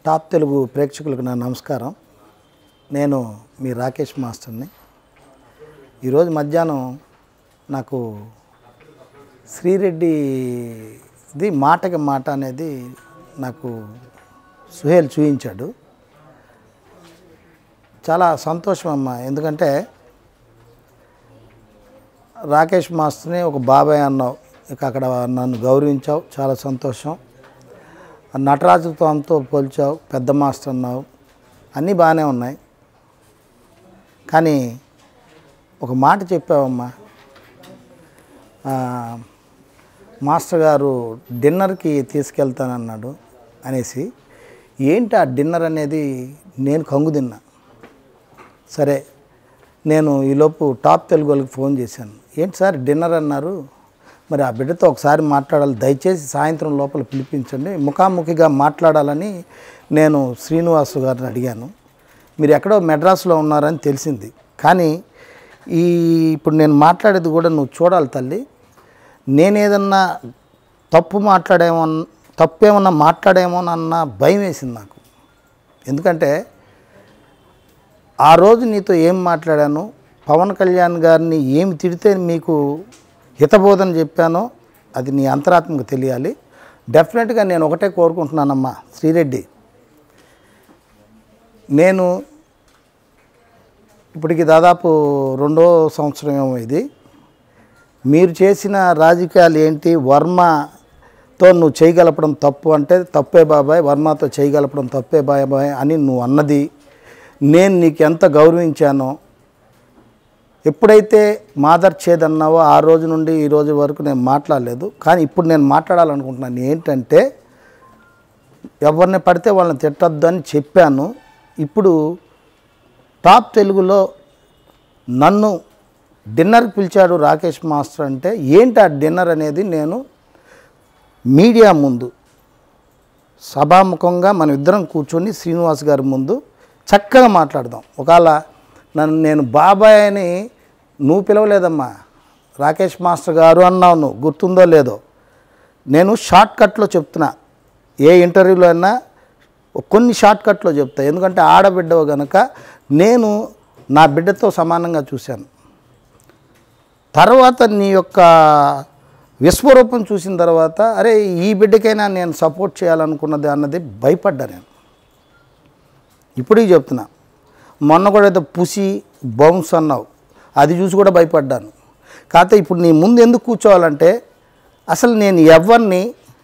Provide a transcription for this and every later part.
Top Telugu ప్రేక్షకులకు నా నమస్కారం నేను మీ రాకేష్ మాస్టర్ని ఈరోజు మధ్యాహ్నం నాకు శ్రీరెడ్డిది మాటకి మాట అనేది నాకు సుహేల్ చూపించాడు చాలా సంతోషం అమ్మ ఎందుకంటే రాకేష్ మాస్టర్ని ఒక బాబాయ్ అన్నావు ఇక అక్కడ నన్ను గౌరవించావు చాలా సంతోషం నటరాజుతో అంతో పోల్చావు పెద్ద మాస్టర్ అన్నావు అన్నీ బాగానే ఉన్నాయి కానీ ఒక మాట చెప్పావమ్మా ఆ, మాస్టర్ గారు డిన్నర్కి తీసుకెళ్తానన్నాడు అనేసి ఏంటి ఆ డిన్నర్ అనేది నేను కంగు తిన్నా సరే నేను ఈలోపు టాప్ తెలుగు వాళ్ళకి ఫోన్ చేశాను ఏంటి సార్ డిన్నర్ అన్నారు మరి ఆ బిడ్డతో ఒకసారి మాట్లాడాలి దయచేసి సాయంత్రం లోపల పిలిపించండి ముఖాముఖిగా మాట్లాడాలని నేను శ్రీనివాసు గారిని అడిగాను మీరు ఎక్కడో మెడ్రాస్లో ఉన్నారని తెలిసింది కానీ ఈ ఇప్పుడు నేను మాట్లాడేది కూడా నువ్వు చూడాలి తల్లి నేనేదన్నా తప్పు మాట్లాడేమో తప్పేమన్నా మాట్లాడేమోనన్న భయం వేసింది నాకు ఎందుకంటే ఆ రోజు నీతో ఏం మాట్లాడాను పవన్ కళ్యాణ్ గారిని ఏమి తిడితే మీకు హితబోధన చెప్పానో అది నీ అంతరాత్మకు తెలియాలి డెఫినెట్గా నేను ఒకటే కోరుకుంటున్నానమ్మా శ్రీరెడ్డి నేను ఇప్పటికి దాదాపు రెండో సంవత్సరం ఏమో ఇది మీరు చేసిన రాజకీయాలు ఏంటి వర్మతో నువ్వు చేయగలపడం తప్పు అంటే తప్పే బాబాయ్ వర్మతో చేయగలపడం తప్పే బాబాయ్ అని నువ్వు అన్నది నేను నీకు ఎంత గౌరవించానో ఎప్పుడైతే మాదర్ చేదన్నావో ఆ రోజు నుండి ఈ రోజు వరకు నేను మాట్లాడలేదు కానీ ఇప్పుడు నేను మాట్లాడాలనుకుంటున్నాను ఏంటంటే ఎవరిని పడితే వాళ్ళని తిట్టద్దు అని చెప్పాను ఇప్పుడు టాప్ తెలుగులో నన్ను డిన్నర్కి పిలిచాడు రాకేష్ మాస్టర్ అంటే ఏంటి ఆ డిన్నర్ అనేది నేను మీడియా ముందు సభాముఖంగా మనం ఇద్దరం కూర్చొని శ్రీనివాస్ గారి ముందు చక్కగా మాట్లాడదాం ఒకవేళ నన్ను నేను బాబాయ్ అని నువ్వు పిలవలేదమ్మా రాకేష్ మాస్టర్ గారు అన్నావు నువ్వు గుర్తుందో లేదో నేను షార్ట్ కట్లో చెప్తున్నా ఏ ఇంటర్వ్యూలో అయినా కొన్ని షార్ట్ కట్లో చెప్తా ఎందుకంటే ఆడబిడ్డవు గనక నేను నా బిడ్డతో సమానంగా చూశాను తర్వాత నీ యొక్క విశ్వరూపం చూసిన తర్వాత అరే ఈ బిడ్డకైనా నేను సపోర్ట్ చేయాలనుకున్నది అన్నది భయపడ్డా నేను ఇప్పుడే చెప్తున్నా మొన్న కూడా ఏదో పుసి బౌన్స్ అన్నావు అది చూసి కూడా భయపడ్డాను కాకపోతే ఇప్పుడు నీ ముందు ఎందుకు కూర్చోవాలంటే అసలు నేను ఎవరిని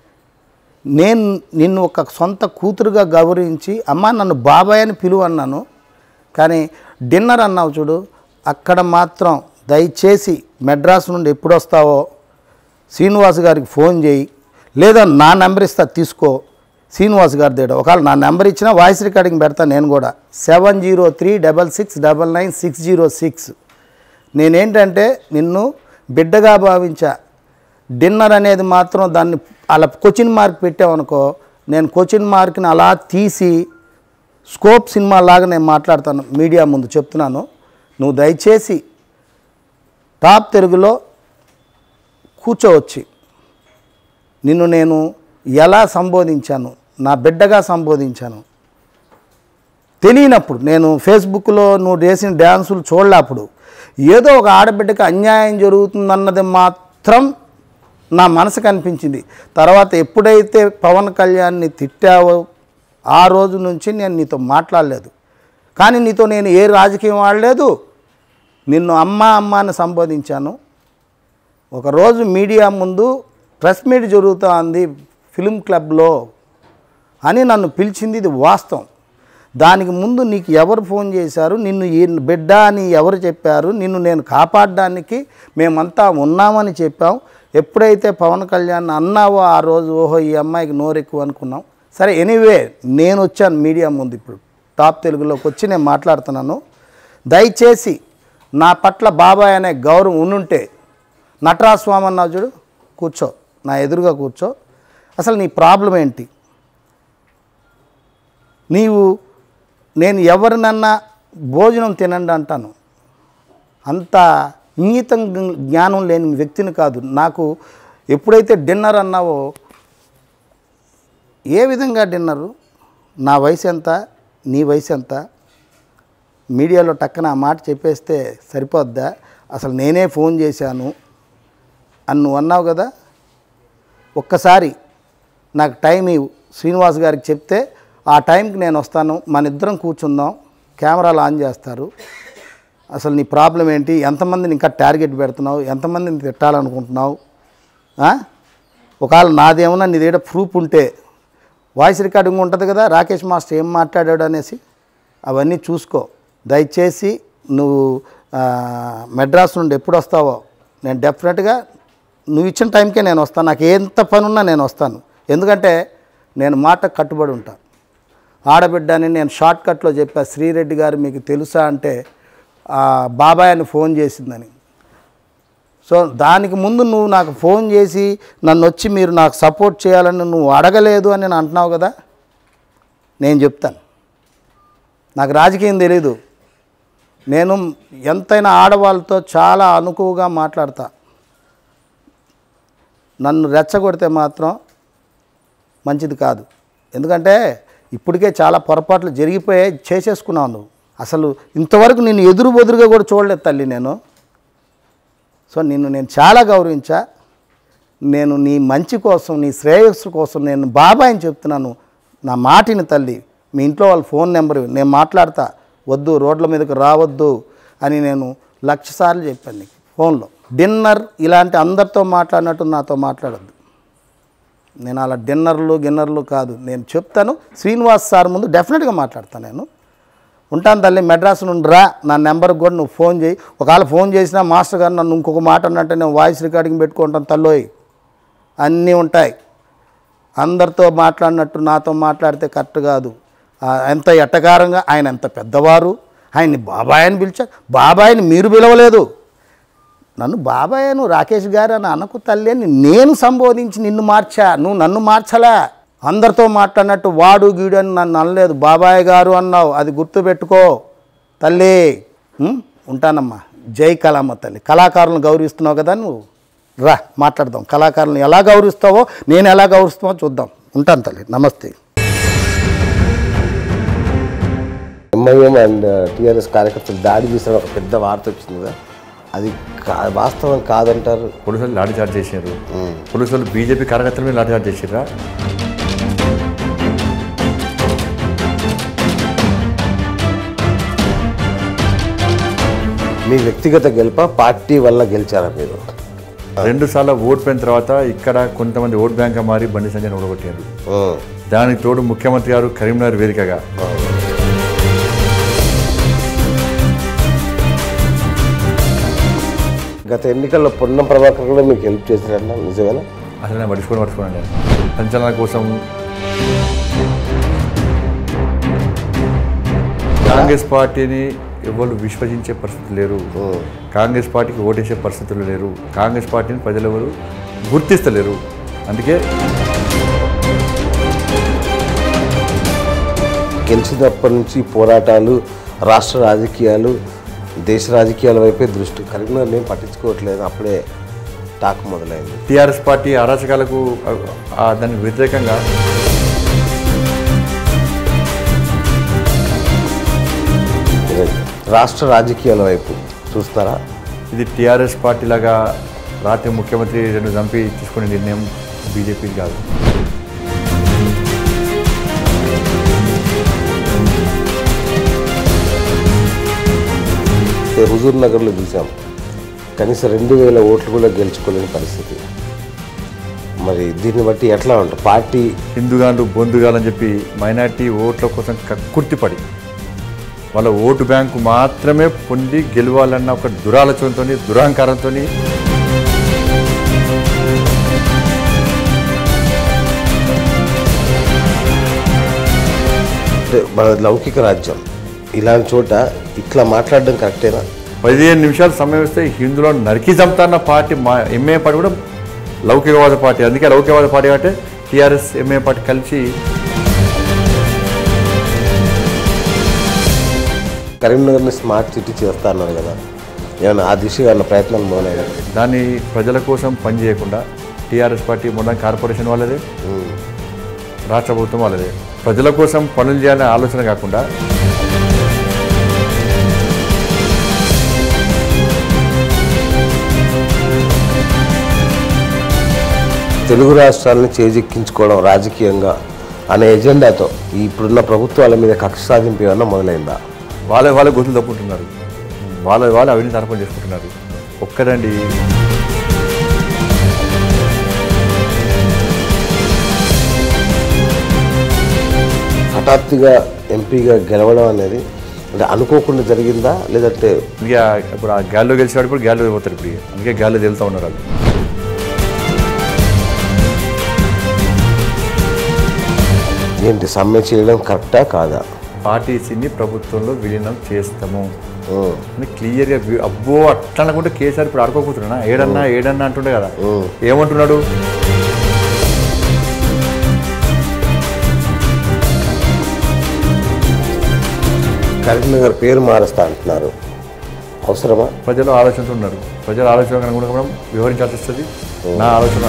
నేను నిన్ను ఒక సొంత కూతురుగా గౌరవించి అమ్మ నన్ను బాబాయ్ అని పిలువు అన్నాను కానీ డిన్నర్ అన్నావు చూడు అక్కడ మాత్రం దయచేసి మెడ్రాస్ నుండి ఎప్పుడు వస్తావో శ్రీనివాస్ గారికి ఫోన్ చేయి లేదా నా నెంబర్ ఇస్తా తీసుకో శ్రీనివాస్ గారి దగ్గర ఒకవేళ నా నెంబర్ ఇచ్చినా వాయిస్ రికార్డింగ్ పెడతా నేను కూడా seven zero three double six double nine six zero six నేనేంటంటే నిన్ను బిడ్డగా భావించా డిన్నర్ అనేది మాత్రం దాన్ని అలా క్వశ్చన్ మార్క్ పెట్టావనుకో నేను క్వశ్చన్ మార్క్ని అలా తీసి స్కోప్ సినిమా లాగా నేను మాట్లాడతాను మీడియా ముందు చెప్తున్నాను నువ్వు దయచేసి టాప్ తెలుగులో కూర్చోవచ్చి నిన్ను నేను ఎలా సంబోధించాను నా బిడ్డగా సంబోధించాను తెలియనప్పుడు నేను ఫేస్బుక్లో నువ్వు చేసిన డ్యాన్సులు చూడలేప్పుడు ఏదో ఒక ఆడబిడ్డకి అన్యాయం జరుగుతుందన్నది మాత్రం నా మనసుకు అనిపించింది తర్వాత ఎప్పుడైతే పవన్ కళ్యాణ్ని తిట్టావో ఆ రోజు నుంచి నేను నీతో మాట్లాడలేదు కానీ నీతో నేను ఏ రాజకీయం ఆడలేదు నిన్ను అమ్మ అమ్మ అని సంబోధించాను ఒకరోజు మీడియా ముందు ప్రెస్ మీట్ జరుగుతోంది ఫిలిం క్లబ్లో అని నన్ను పిలిచింది ఇది వాస్తవం దానికి ముందు నీకు ఎవరు ఫోన్ చేశారు నిన్ను ఈ బిడ్డ అని ఎవరు చెప్పారు నిన్ను నేను కాపాడడానికి మేమంతా ఉన్నామని చెప్పాం ఎప్పుడైతే పవన్ కళ్యాణ్ అన్నావో ఆ రోజు ఓహో ఈ అమ్మాయికి నోరెక్కువ అనుకున్నాం సరే ఎనీవే నేను వచ్చాను మీడియా ముందు ఇప్పుడు టాప్ తెలుగులోకి వచ్చి నేను మాట్లాడుతున్నాను దయచేసి నా పట్ల బాబాయ్ అనే గౌరవం ఉండుంటే నటరాజ్ స్వామి అన్నావు చూడు కూర్చో నా ఎదురుగా కూర్చో అసలు నీ ప్రాబ్లం ఏంటి నీవు నేను ఎవరినన్నా భోజనం తినండి అంటాను అంత ఇంగితం జ్ఞానం లేని వ్యక్తిని కాదు నాకు ఎప్పుడైతే డిన్నర్ అన్నావో ఏ విధంగా డిన్నరు నా వయసు ఎంత నీ వయసు ఎంత మీడియాలో టక్కన ఆ మాట చెప్పేస్తే సరిపోద్దా అసలు నేనే ఫోన్ చేశాను అని నువ్వు అన్నావు కదా ఒక్కసారి నాకు టైం ఇవ్వు శ్రీనివాస్ గారికి చెప్తే ఆ టైంకి నేను వస్తాను మన ఇద్దరం కూర్చుందాం కెమెరాలు ఆన్ చేస్తారు అసలు నీ ప్రాబ్లం ఏంటి ఎంతమందిని ఇంకా టార్గెట్ పెడుతున్నావు ఎంతమందిని తిట్టాలనుకుంటున్నావు ఆ? ఒకవేళ నాదేమన్నా నీ దగ్గర ప్రూఫ్ ఉంటే వాయిస్ రికార్డింగ్ ఉంటుంది కదా రాకేష్ మాస్టర్ ఏం మాట్లాడాడు అనేసి అవన్నీ చూసుకో దయచేసి నువ్వు ఆ, మెడ్రాస్ నుండి ఎప్పుడు వస్తావో నేను డెఫినెట్గా నువ్వు ఇచ్చిన టైంకే నేను వస్తాను నాకు ఎంత పని ఉన్నా నేను వస్తాను ఎందుకంటే నేను మాట కట్టుబడి ఉంటాను ఆడబిడ్డ అని నేను షార్ట్ కట్లో చెప్పా శ్రీరెడ్డి గారు మీకు తెలుసా అంటే ఆ, బాబాయ్ అని ఫోన్ చేసిందని సో దానికి ముందు నువ్వు నాకు ఫోన్ చేసి నన్ను వచ్చి మీరు నాకు సపోర్ట్ చేయాలని నువ్వు అడగలేదు అని నేను అంటున్నావు కదా నేను చెప్తాను నాకు రాజకీయం తెలీదు నేను ఎంతైనా ఆడవాళ్ళతో చాలా అనుకువగా మాట్లాడతా నన్ను రెచ్చగొడితే మాత్రం మంచిది కాదు ఎందుకంటే ఇప్పటికే చాలా పొరపాట్లు జరిగిపోయాయి చేసేసుకున్నావు నువ్వు అసలు ఇంతవరకు నేను ఎదురు బొదురుగా కూడా చూడలేదు తల్లి నేను సో నిన్ను నేను చాలా గౌరవించా నేను నీ మంచి కోసం నీ శ్రేయస్సు కోసం నేను బాబాయ్ అని చెప్తున్నాను నా మాటిని తల్లి మీ ఇంట్లో వాళ్ళ ఫోన్ నెంబర్ నేను మాట్లాడతా వద్దు రోడ్ల మీదకి రావద్దు అని నేను లక్ష సార్లు చెప్పాను నీకు ఫోన్లో డిన్నర్ ఇలాంటి అందరితో మాట్లాడినట్టు నాతో మాట్లాడద్దు నేను అలా డిన్నర్లు గిన్నర్లు కాదు నేను చెప్తాను శ్రీనివాస్ సార్ ముందు డెఫినెట్గా మాట్లాడతాను నేను ఉంటాను తల్లి మెడ్రాస్ నుండి రా నా నెంబర్కి కూడా నువ్వు ఫోన్ చేయి ఒకవేళ ఫోన్ చేసినా మాస్టర్ గారు నన్ను ఇంకొక మాట అన్నట్టు నేను వాయిస్ రికార్డింగ్ పెట్టుకుంటాను తల్లోయ్ అన్నీ ఉంటాయి అందరితో మాట్లాడినట్టు నాతో మాట్లాడితే కరెక్ట్ కాదు ఆ, ఎంత ఎట్టకారంగా ఆయన ఎంత పెద్దవారు ఆయన్ని బాబాయ్ అని పిలిచారు బాబాయ్ని మీరు పిలవలేదు నన్ను బాబాయ్ నువ్వు రాకేష్ గారు అని అనకు తల్లి అని నేను సంబోధించి నిన్ను మార్చా నువ్వు నన్ను మార్చలే అందరితో మాట్లాడినట్టు వాడు గీడు అని నన్ను అనలేదు బాబాయ్ గారు అన్నావు అది గుర్తుపెట్టుకో తల్లి ఉం? ఉంటానమ్మా జై కళామ్మ తల్లి కళాకారులను గౌరవిస్తున్నావు కదా నువ్వు రా మాట్లాడదాం కళాకారులను ఎలా గౌరవిస్తావో నేను ఎలా గౌరవిస్తావో చూద్దాం ఉంటాను తల్లి నమస్తే ఎంఐఎం అండ్ టీఆర్ఎస్ కార్యకర్తలు దాడి చేసిన ఒక పెద్ద వార్త వచ్చింది కదా అది కా- వాస్తవం కాదంటారు పోలీసులు లాఠీ చార్జ్ చేశారు పోలీసులు బీజేపీ కార్యకర్తల మీద లాఠీ చార్జ్ చేసిర్రా మీ వ్యక్తిగత గెలుప పార్టీ వల్ల గెలిచారా మీరు రెండు సార్లు ఓడిపోయిన తర్వాత ఇక్కడ కొంతమంది ఓట్ బ్యాంక్ మారి బండి సంజయ్ ఓడగొట్టారు ఉం. దానికి తోడు ముఖ్యమంత్రి గారు కరీంనగర్ వేదికగా గత ఎన్నికల్లో పొన్నం ప్రభాకర్ కూడా మీకు హెల్ప్ చేశారన్న నిజమేనా అసలు నేను పడుచుకొని పడుచుకోండి సంచలనం కోసం కాంగ్రెస్ పార్టీని ఎవరు విశ్వసించే పరిస్థితి లేరు కాంగ్రెస్ పార్టీకి ఓటేసే పరిస్థితులు లేరు కాంగ్రెస్ పార్టీని ప్రజలు ఎవరు గుర్తిస్తలేరు అందుకే గెలిచినప్పటి నుంచి పోరాటాలు రాష్ట్ర రాజకీయాలు దేశ రాజకీయాల వైపే దృష్టి కరీంనగర్ నేను పట్టించుకోవట్లేదు అప్పుడే టాక్ మొదలైంది టీఆర్ఎస్ పార్టీ అరాచకాలకు ఆ, ఆ, దానికి వ్యతిరేకంగా రాష్ట్ర రాజకీయాల వైపు చూస్తారా ఇది టీఆర్ఎస్ పార్టీ లాగా రాత్రి ముఖ్యమంత్రి రెండు చంపి తీసుకునే నిర్ణయం బీజేపీ కాదు అయితే హుజూర్ నగర్లో చూసాం కనీసం రెండు వేల ఓట్లు కూడా గెలుచుకోలేని పరిస్థితి మరి దీన్ని బట్టి ఎట్లా ఉంటుంది పార్టీ హిందుగాళ్ళు బొందుగాలని చెప్పి మైనార్టీ ఓట్ల కోసం కక్కుర్తిపడి వాళ్ళ ఓటు బ్యాంకు మాత్రమే పొంది గెలవాలన్న ఒక దురాలోచనతో దురహంకారంతో అంటే మన లౌకిక రాజ్యం ఇలాంటి చోట ఇట్లా మాట్లాడడం కరెక్టేనా పదిహేను నిమిషాలు సమయం ఇస్తే హిందువులను నరికి చంపుతాన్న పార్టీ మా ఎంఏ పార్టీ కూడా లౌకికవాద పార్టీ అందుకే లౌకికవాద పార్టీ అంటే టీఆర్ఎస్ ఎంఏ పార్టీ కలిసి కరీంనగర్ని స్మార్ట్ సిటీ చేస్తా అన్నారు కదా ఏమన్నా ఆ దిశగా ఉన్న ప్రయత్నాలు మొదలయ్యాయి దాన్ని ప్రజల కోసం పనిచేయకుండా టీఆర్ఎస్ పార్టీ మొన్న కార్పొరేషన్ వాళ్ళదే రాష్ట్ర ప్రభుత్వం వాళ్ళదే ప్రజల కోసం పనులు చేయాలనే ఆలోచన కాకుండా తెలుగు రాష్ట్రాలను చేజెక్కించుకోవడం రాజకీయంగా అనే ఎజెండాతో ఈ ఇప్పుడున్న ప్రభుత్వాల మీద కక్ష సాధింపు ఏమన్నా మొదలైందా వాళ్ళ వాళ్ళ గొంతులు తప్పుకుంటున్నారు వాళ్ళ వాళ్ళు అవినీతి ఆరోపణ చేసుకుంటున్నారు ఒక్కడండి హఠాత్తుగా ఎంపీగా గెలవడం అనేది అంటే అనుకోకుండా జరిగిందా లేదంటే ఇక ఇప్పుడు ఆ గాల్లో గెలిచేవాడు ఇప్పుడు గాల్లో పోతారు ఇప్పుడు ఇక. అందుకే గాల్లో తేలుతూ ఉన్నారు వాళ్ళు ఏంటి సమ్మె చేయడం కరెక్టా కాదా పార్టీసీని ప్రభుత్వంలో విలీనం చేస్తాము ఉం. అని క్లియర్గా వి- అబ్బో అట్లా అనుకుంటే కేసీఆర్ ఇప్పుడు ఆడుకోకపోతున్నా ఏడన్నా ఏడన్నా అంటుండే కదా ఏమంటున్నాడు కరీంనగర్ పేరు మారుస్తా అంటున్నారు అవసరమా ప్రజలు ఆలోచనతో ఉన్నారు ప్రజల ఆలోచన అనుగుణంగా మనం వివరించాల్సి వస్తుంది నా ఆలోచన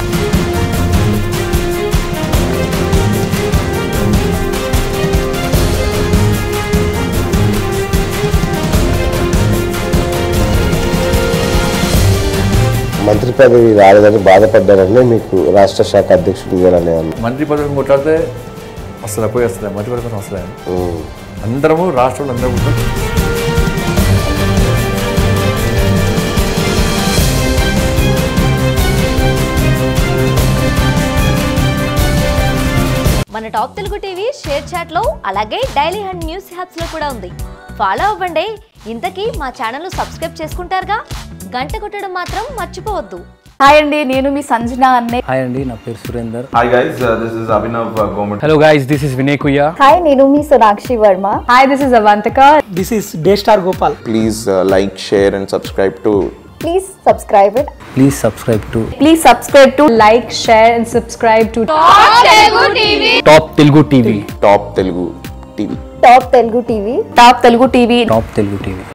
మంత్రి పదవి రాలేదని బాధపడ్డారని మీకు రాష్ట్ర శాఖ అధ్యక్షుడు ఇవ్వాలని అన్నారు మంత్రి పదవి కొట్లాడితే వస్తుందా పోయి వస్తుందా మంత్రి పదవి కోసం వస్తుందా ఉం. అందరము రాష్ట్రంలో అందరూ ఉంటాం మన టాప్ తెలుగు టీవీ షేర్ చాట్ లో అలాగే డైలీ హండ్ న్యూస్ హ్యాప్స్ లో కూడా ఉంది ఫాలో అవ్వండి ఇంతకీ మా ఛానల్ సబ్స్క్రైబ్ చేసుకుంటారుగా గంట కొట్టడం మాత్రం మర్చిపోవద్దు హాయ్ అండి నేను మీ సంజన అన్నే హాయ్ అండి నా పేరు Surender Hi guys, uh, this is Abhinav uh, Gomet. Hello guys this is Vinay కుయ్యా హాయ్ నేను మీ Sonakshi Verma hi this is Avantika This is Daystar Gopal. please uh, like, share, and subscribe to please subscribe it please subscribe to please subscribe to like share and subscribe to Top Telugu TV Top Telugu TV. Top Telugu TV Top Telugu TV Top Telugu TV